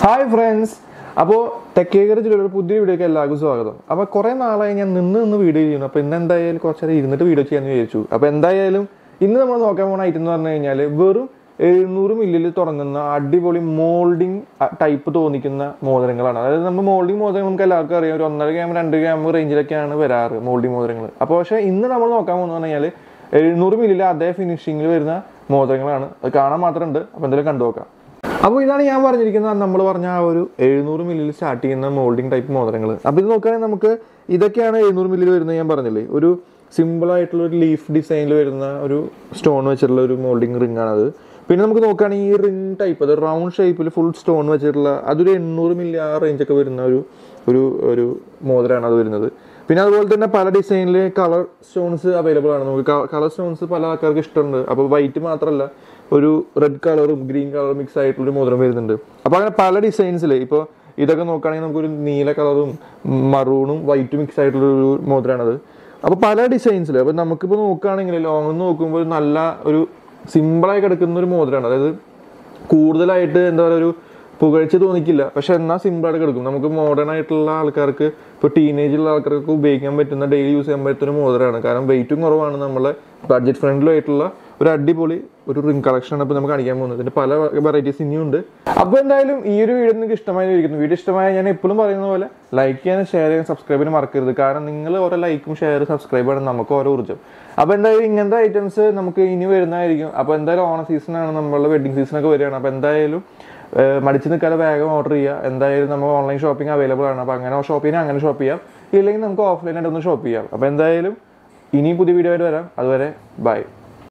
hi friends അപ്പോൾ തെക്കേക്കര ജില്ലയുടെ ഒരു പുതിയ വീഡിയോക്ക് എല്ലാവർക്കും സ്വാഗതം അപ്പോൾ കുറേ നാളായി ഞാൻ നിന്ന് നിന്ന് വീഡിയോ ചെയ്യുന്നു അപ്പോൾ ഇന്ന് എന്തായാലും കുറച്ച് നേരം ഇരുന്നിട്ട് വീഡിയോ ചെയ്യാമെന്ന് വിചാരിച്ചു അപ്പോൾ എന്തായാലും ഇന്ന് നമ്മൾ നോക്കാൻ പോകുന്ന ഐറ്റം എന്ന് പറഞ്ഞു കഴിഞ്ഞാൽ വെറും എഴുന്നൂറ് മില്ലിൽ തുടങ്ങുന്ന അടിപൊളി മോൾഡിംഗ് ടൈപ്പ് തോന്നിക്കുന്ന മോതിരങ്ങളാണ് അതായത് നമ്മൾ മോൾഡിംഗ് മോതിരം നമുക്ക് എല്ലാവർക്കും അറിയാം ഒരു ഒന്നര ഗ്രാം രണ്ട് ഗ്രാം റേഞ്ചിലൊക്കെയാണ് വരാറ് മോൾഡിംഗ് മോതിരങ്ങൾ അപ്പോൾ പക്ഷേ ഇന്ന് നമ്മൾ നോക്കാൻ പോകുന്നത് പറഞ്ഞു കഴിഞ്ഞാൽ എഴുന്നൂറ് മില്ലിൽ അതേ ഫിനിഷിങ്ങിൽ വരുന്ന മോതിരങ്ങളാണ് അത് കാണാൻ മാത്രമുണ്ട് അപ്പോൾ എന്തായാലും കണ്ടു നോക്കാം അപ്പോൾ ഇതാണ് ഞാൻ പറഞ്ഞിരിക്കുന്നത് നമ്മൾ പറഞ്ഞ ആ ഒരു എഴുന്നൂറ് മില്ലിൽ സ്റ്റാർട്ട് ചെയ്യുന്ന മോൾഡിംഗ് ടൈപ്പ് മോതിരങ്ങൾ അപ്പോൾ ഇത് നോക്കുകയാണെങ്കിൽ നമുക്ക് ഇതൊക്കെയാണ് എഴുന്നൂറ് മില്ലിൽ വരുന്നത് ഞാൻ പറഞ്ഞില്ലേ ഒരു സിമ്പിൾ ആയിട്ടുള്ള ഒരു ലീഫ് ഡിസൈനിൽ വരുന്ന ഒരു സ്റ്റോൺ വെച്ചിട്ടുള്ള ഒരു മോൾഡിംഗ് റിംഗ് ആണത് പിന്നെ നമുക്ക് നോക്കുകയാണെങ്കിൽ ഈ റിംഗ് ടൈപ്പ് അത് റൗണ്ട് ഷേപ്പിൽ ഫുൾ സ്റ്റോൺ വെച്ചിട്ടുള്ള അതൊരു എണ്ണൂറ് മില്ലി ആ റേഞ്ചൊക്കെ വരുന്ന ഒരു ഒരു ഒരു മോതിരമാണ് അത് വരുന്നത് പിന്നെ അതുപോലെ തന്നെ പല ഡിസൈനിൽ കളർ സ്റ്റോൺസ് അവൈലബിൾ ആണ് നമുക്ക് കളർ സ്റ്റോൺസ് പല ആൾക്കാർക്ക് ഇഷ്ടമുണ്ട് അപ്പോൾ വൈറ്റ് മാത്രമല്ല ഒരു റെഡ് കളറും ഗ്രീൻ കളറും മിക്സ് ആയിട്ടുള്ള ഒരു മോതിരം വരുന്നുണ്ട് അപ്പോൾ അങ്ങനെ പല ഡിസൈൻസിൽ ഇപ്പോൾ ഇതൊക്കെ നോക്കുകയാണെങ്കിൽ നമുക്കൊരു നീല കളറും മറൂണും വൈറ്റും മിക്സ് ആയിട്ടുള്ള ഒരു മോതിരമാണത് അപ്പോൾ പല ഡിസൈൻസിൽ അപ്പോൾ നമുക്കിപ്പോൾ നോക്കുകയാണെങ്കിൽ ലോങ് നോക്കുമ്പോൾ നല്ല ഒരു സിമ്പിളായി കിടക്കുന്ന ഒരു മോതിരമാണ് അതായത് കൂടുതലായിട്ട് എന്താ പറയുക ഒരു പുകഴ്ച തോന്നിക്കില്ല പക്ഷെ എന്നാൽ സിമ്പിളായിട്ട് കിടക്കും നമുക്ക് മോഡേൺ ആയിട്ടുള്ള ആൾക്കാർക്ക് ഇപ്പോൾ ടീനേജിലുള്ള ആൾക്കാർക്ക് ഉപയോഗിക്കാൻ പറ്റുന്ന ഡെയിലി യൂസ് ചെയ്യാൻ പറ്റുന്ന ഒരു മോതിരമാണ് കാരണം വെയിറ്റും കുറവാണ് നമ്മളെ ബഡ്ജറ്റ് ഫ്രണ്ട്ലി ആയിട്ടുള്ള ഒരു അടിപൊളി ഒരു റിംഗ് കളക്ഷൻ ആണ് ഇപ്പോൾ നമുക്ക് കാണിക്കാൻ പോകുന്നത് ഇതിന്റെ പല വെറൈറ്റീസ് ഇനിയും ഉണ്ട് അപ്പോൾ എന്തായാലും ഈ ഒരു വീഡിയോ നിങ്ങൾക്ക് ഇഷ്ടമായി ഇരിക്കുന്നു വീഡിയോ ഇഷ്ടമായ ഞാൻ എപ്പോഴും പറയുന്ന പോലെ ലൈക്ക് ചെയ്യാനും ഷെയർ ചെയ്യാനും സബ്സ്ക്രൈബ് ചെയ്യാനും മറക്കരുത് കാരണം നിങ്ങൾ ഓരോ ലൈക്കും ഷെയർ സബ്സ്ക്രൈബ് ആണ് നമുക്ക് ഓരോ ഊർജ്ജം അപ്പോൾ എന്തായാലും ഇങ്ങനത്തെ ഐറ്റംസ് നമുക്ക് ഇനി വരുന്നതായിരിക്കും അപ്പോൾ എന്തായാലും ഓണ സീസണാണ് നമ്മളുടെ വെഡിങ് സീസണൊക്കെ വരികയാണ് അപ്പോൾ എന്തായാലും ഏഹ് മടിച്ച് നിൽക്കാതെ വേഗം ഓർഡർ ചെയ്യുക എന്തായാലും നമ്മൾ ഓൺലൈൻ ഷോപ്പിംഗ് അവൈലബിൾ ആണ് അപ്പോൾ അങ്ങനെ ഷോപ്പ് ചെയ്യാൻ അങ്ങനെ ഷോപ്പ് ചെയ്യാം ഇല്ലെങ്കിൽ നമുക്ക് ഓഫ്ലൈനായിട്ട് ഒന്ന് ഷോപ്പ് ചെയ്യാം അപ്പോൾ എന്തായാലും ഇനിയും പുതിയ വീഡിയോ ആയിട്ട് വരാം അതുവരെ ബൈ